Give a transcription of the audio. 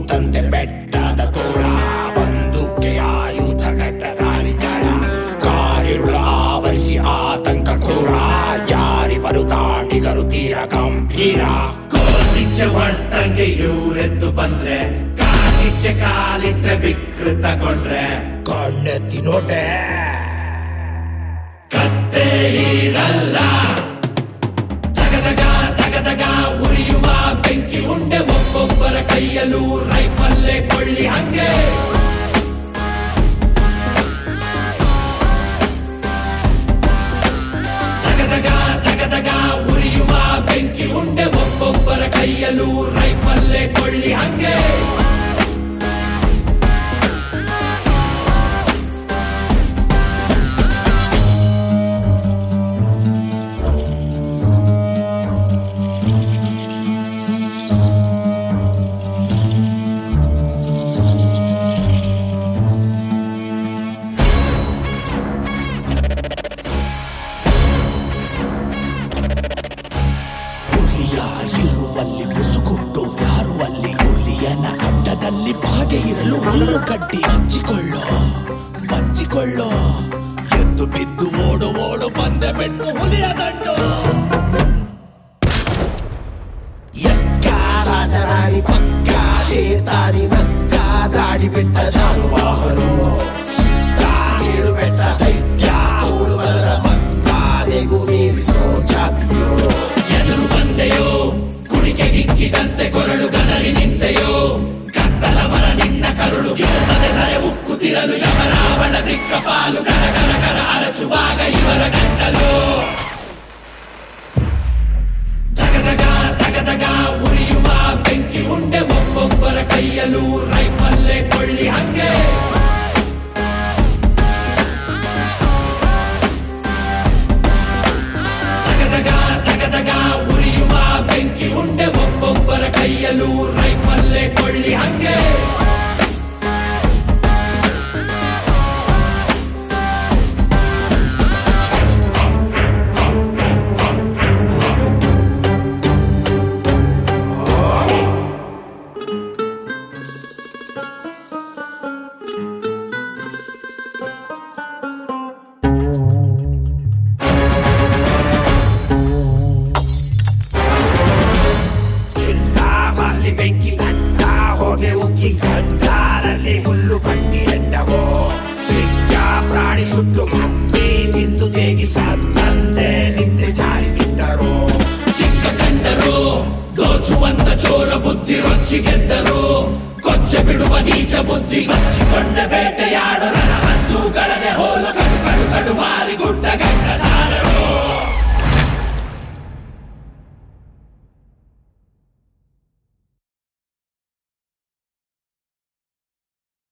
ತಂದೆ ಬೆಟ್ಟದ ತೋಳ ಬಂದೂಕೆ ಆಯುಧ ಗಡ್ಡದಾರಿಗಳ ಕಾರಿರುಳ ಆವರಿಸಿ ಆತಂಕ ಘೋರ ಯಾರಿವರು ದಾಂಡಿಗರು ತೀರ ಗಂಭೀರ ಕೋಲಿಚ್ಚೆ ಹೊಡ್ತಂಗೆ ಇವ್ರೆದ್ದು ಬಂದ್ರೆ ಕಾಲಿಚ್ಚೆ ಕಾಲಿಟ್ರೆ ವಿಕೃತಗೊಂಡ್ರೆ ಕಣ್ಣೆತ್ತಿ ನೋಟೆ ಕತ್ತೆ ಇರಲ್ಲ ತಗದಗ ತಗದಗ ಉರಿಯುವ ಬೆಂಕಿ ಉಂಡೆ ಒಬ್ಬೊಬ್ಬರ ಕೈಯಲ್ಲೂ ರೈಫಲ್ಲೇ ಕೊಳ್ಳಿ ಹಂಗೆ ತಗದಗ ತಗದಗ ಉರಿಯುವ ಬೆಂಕಿ ಉಂಡೆ ಒಬ್ಬೊಬ್ಬರ ಕೈಯಲ್ಲೂ ರೈಫಲ್ಲೇ ಕೊಳ್ಳಿ ಹಂಗೆ ಹುಲಿಯ ಇರುವಲ್ಲಿ ಮುಸುಗುಟ್ಟೋದ್ಯಾರು ಅಲ್ಲಿ ಹುಲಿಯನ ಅಡ್ಡದಲ್ಲಿ ಬಾಗೆ ಇರಲು ಹುಲ್ಲು ಕಡ್ಡಿ ಹಂಚಿಕೊಳ್ಳೋ ಬಚ್ಚಿಕೊಳ್ಳೋ ಎದ್ದು ಬಿದ್ದು ಓಡು ಓಡು ಬಂದೆ ಬೆಟ್ಟು ಹುಲಿಯ ದಂಡು ಎಕ್ಕ ರಾಜರಾಣಿ ಪಕ್ಕ ಶೇತಾನಿ ನಕ್ಕ ದಾಡಿ ಬಿಟ್ಟ ಜಾನುವಾರು ಸುತ್ತ ಏಳು ಬೆಟ್ಟ ದೈತ್ಯ ಉಳುವರ ಮಕ್ಕ ನೆಗು ಮೀರಿಸೋ ಜಾತಿಯೋ ಎದುರು ಬಂದೆಯೋ ಕುಡಿಕೆ ಗಿಕ್ಕಿದಂತೆ ಕೊರಳು ಗದರಿ ನಿಂತೆಯೋ ಕತ್ತಲ ಮರ ನಿನ್ನ ಕರುಳು ಜೀವನದ ಧರೆ ಉಕ್ಕುತ್ತಿರಲು ಯಮರಾವಣ ದಿಕ್ಕ ಪಾಲು ಕರ ಕರ ಕರ ಅರಚುವಾಗ ಇವರ ಗಂಟಲು ತಗದಗ ತಗದಗ ಉರಿಯುವ ಬೆಂಕಿ ಉಂಡೆ ಒಬ್ಬೊಬ್ಬರ ಕೈಯಲ್ಲೂ ರೈಫಲ್ಲೇ ಕೊಳ್ಳಿ ಹಂಗೆ ತಗದಗ ತಗದಗ ಉರಿಯುವ ಬೆಂಕಿ ಉಂಡೆ ಒಬ್ಬೊಬ್ಬರ ಕೈಯಲ್ಲೂ ರೈಫಲ್ಲೇ ಕೊಳ್ಳಿ ಹಂಗೆ ಚಿಂತಾಮಲ್ಲಿ ಬೆಂಕಿ ಗಂಟ ಹೊಗೆ ಉಕ್ಕಿ ಗಂಟಾರಲ್ಲಿ ಹುಲ್ಲು ಕಟ್ಟಿ ಎಂಡವೋ ಸಿಕ್ಕ ಪ್ರಾಣಿ ಸುಟ್ಟು ಕಪ್ಪಿ ನಿಂದು ತೇಗಿಸತ್ತಂತೆ ನಿಂದೆ ಜಾರಿ ಬಿಟ್ಟರು ಚಿಕ್ಕ ಕಂಡರು ದೋಚುವಂತ ಚೋರ ಬುದ್ಧಿ ರೊಚ್ಚಿ ಗೆದ್ದರು ಕೊಚ್ಚೆ ಬಿಡುವ ನೀಚ ಬುದ್ಧಿ ಬಚ್ಚಿಕೊಂಡ ಬೇಟ